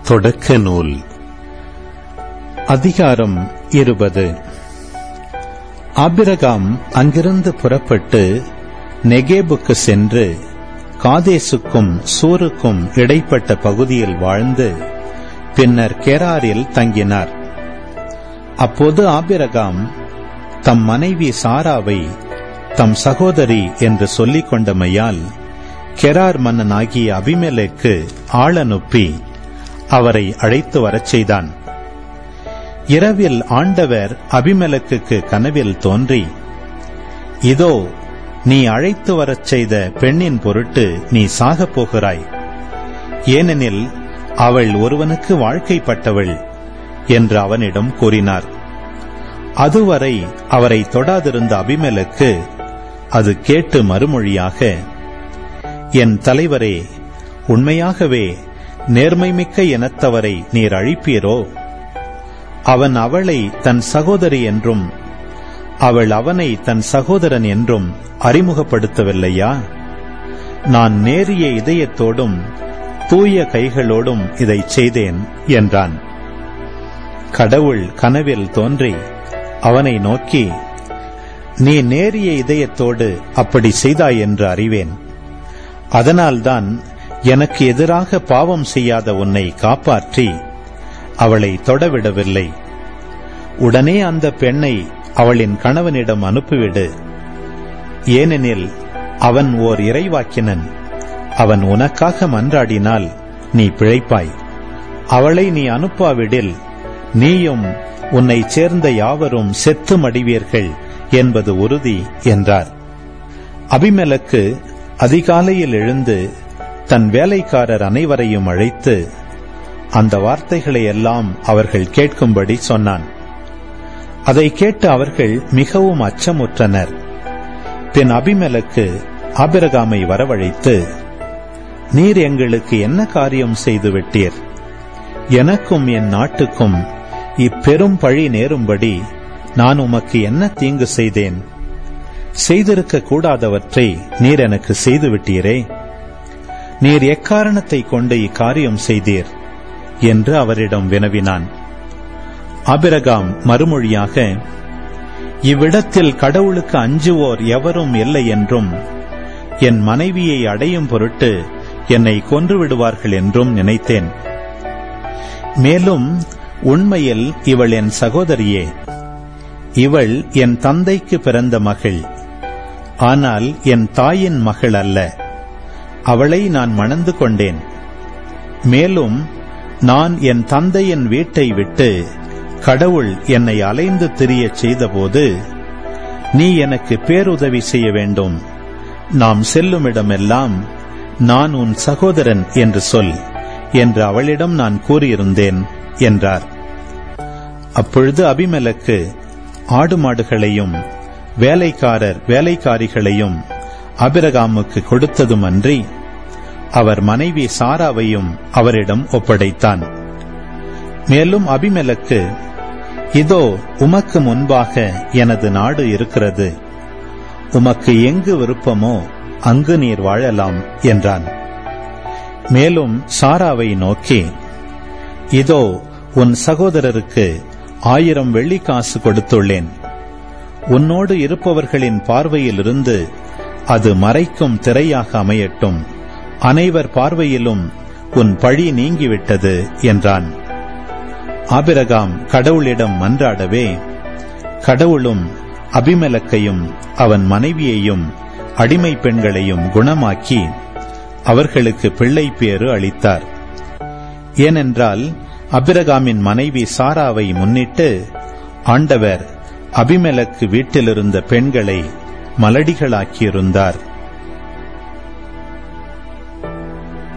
தொடக்க நூல் அதிகாரம் இருபது ஆபிரகாம் அங்கிருந்து புறப்பட்டு நெகேபுக்கு சென்று காதேசுக்கும் சூருக்கும் இடைப்பட்ட பகுதியில் வாழ்ந்து பின்னர் கெராரில் தங்கினார் அப்போது ஆபிரகாம் தம் மனைவி சாராவை தம் சகோதரி என்று சொல்லிக் கொண்டமையால் கெரார் மன்னனாகிய அபிமெலேக்கு ஆள் அனுப்பி அவரை அழைத்து வரச் செய்தான் இரவில் ஆண்டவர் அபிமெலக்குக்கு கனவில் தோன்றி இதோ நீ அழைத்து வரச் செய்த பெண்ணின் பொருட்டு நீ சாகப் போகிறாய் ஏனெனில் அவள் ஒருவனுக்கு வாழ்க்கைப்பட்டவள் என்று அவனிடம் கூறினார் அதுவரை அவரை தொடாதிருந்த அபிமெலக்கு அது கேட்டு மறுமொழியாக என் தலைவரே உண்மையாகவே நேர்மைமிக்க இனத்தவரை நீர் அழிப்பீரோ அவன் அவளை தன் சகோதரி என்றும் அவள் அவனை தன் சகோதரன் என்றும் அறிமுகப்படுத்தவில்லையா நான் நேரிய இதயத்தோடும் தூய கைகளோடும் இதைச் செய்தேன் என்றான் கடவுள் கனவில் தோன்றி அவனை நோக்கி நீ நேரிய இதயத்தோடு அப்படி செய்தாய் என்று அறிவேன் அதனால்தான் எனக்கு எதிராக பாவம் செய்யாத உன்னை காப்பாற்றி அவளை தொடவிடவில்லை உடனே அந்த பெண்ணை அவளின் கணவனிடம் அனுப்பிவிடு ஏனெனில் அவன் ஓர் இறைவாக்கினன் அவன் உனக்காக மன்றாடினால் நீ பிழைப்பாய் அவளை நீ அனுப்பாவிடில் நீயும் உன்னை சேர்ந்த யாவரும் செத்து மடிவீர்கள் என்பது உறுதி என்றார் அபிமெலக்கு அதிகாலையில் எழுந்து தன் வேலைக்காரர் அனைவரையும் அழைத்து அந்த வார்த்தைகளை எல்லாம் அவர்கள் கேட்கும்படி சொன்னான் அதை கேட்டு அவர்கள் மிகவும் அச்சமுற்றனர் பின் அபிமெலக்கு ஆபிரகாமை வரவழைத்து நீர் எங்களுக்கு என்ன காரியம் செய்து விட்டீர் எனக்கும் என் நாட்டுக்கும் இப்பெரும் பழி நேரும்படி நான் உமக்கு என்ன தீங்கு செய்தேன் செய்திருக்க கூடாதவற்றை நீர் எனக்கு செய்துவிட்டீரே நீர் எக்காரணத்தை கொண்டு இக்காரியம் செய்தீர் என்று அவரிடம் வினவினான் அபிரகாம் மறுமொழியாக இவ்விடத்தில் கடவுளுக்கு அஞ்சுவோர் எவரும் இல்லை என்றும் என் மனைவியை அடையும் பொருட்டு என்னை கொன்று விடுவார்கள் என்றும் நினைத்தேன் மேலும் உண்மையில் இவள் என் சகோதரியே இவள் என் தந்தைக்கு பிறந்த மகள் ஆனால் என் தாயின் மகள் அல்ல அவளை நான் மணந்து கொண்டேன் மேலும் நான் என் தந்தையின் வீட்டை விட்டு கடவுள் என்னை அலைந்து திரியச் செய்தபோது நீ எனக்கு பேருதவி செய்ய வேண்டும் நாம் செல்லுமிடமெல்லாம் நான் உன் சகோதரன் என்று சொல் என்று அவளிடம் நான் கூறியிருந்தேன் என்றார் அப்பொழுது அபிமெலக்கு ஆடு மாடுகளையும் வேலைக்காரர் வேலைக்காரிகளையும் அபிரகாமுக்கு கொடுத்ததுமன்றி அவர் மனைவி சாராவையும் அவரிடம் ஒப்படைத்தான் மேலும் அபிமெலக்கு இதோ உமக்கு முன்பாக எனது நாடு இருக்கிறது உமக்கு எங்கு விருப்பமோ அங்கு நீர் வாழலாம் என்றான் மேலும் சாராவை நோக்கி இதோ உன் சகோதரருக்கு ஆயிரம் வெள்ளிக்காசு கொடுத்துள்ளேன் உன்னோடு இருப்பவர்களின் பார்வையிலிருந்து அது மறைக்கும் திரையாக அமையட்டும் அனைவர் பார்வையிலும் உன் பழி நீங்கிவிட்டது என்றான் ஆபிரகாம் கடவுளிடம் மன்றாடவே கடவுளும் அபிமெலக்கையும் அவன் மனைவியையும் அடிமை பெண்களையும் குணமாக்கி அவர்களுக்கு பிள்ளை பேறு அளித்தார் ஏனென்றால் அபிரகாமின் மனைவி சாராவை முன்னிட்டு ஆண்டவர் அபிமெலக்கு வீட்டிலிருந்த பெண்களை மலடிகளாக்கியிருந்தார்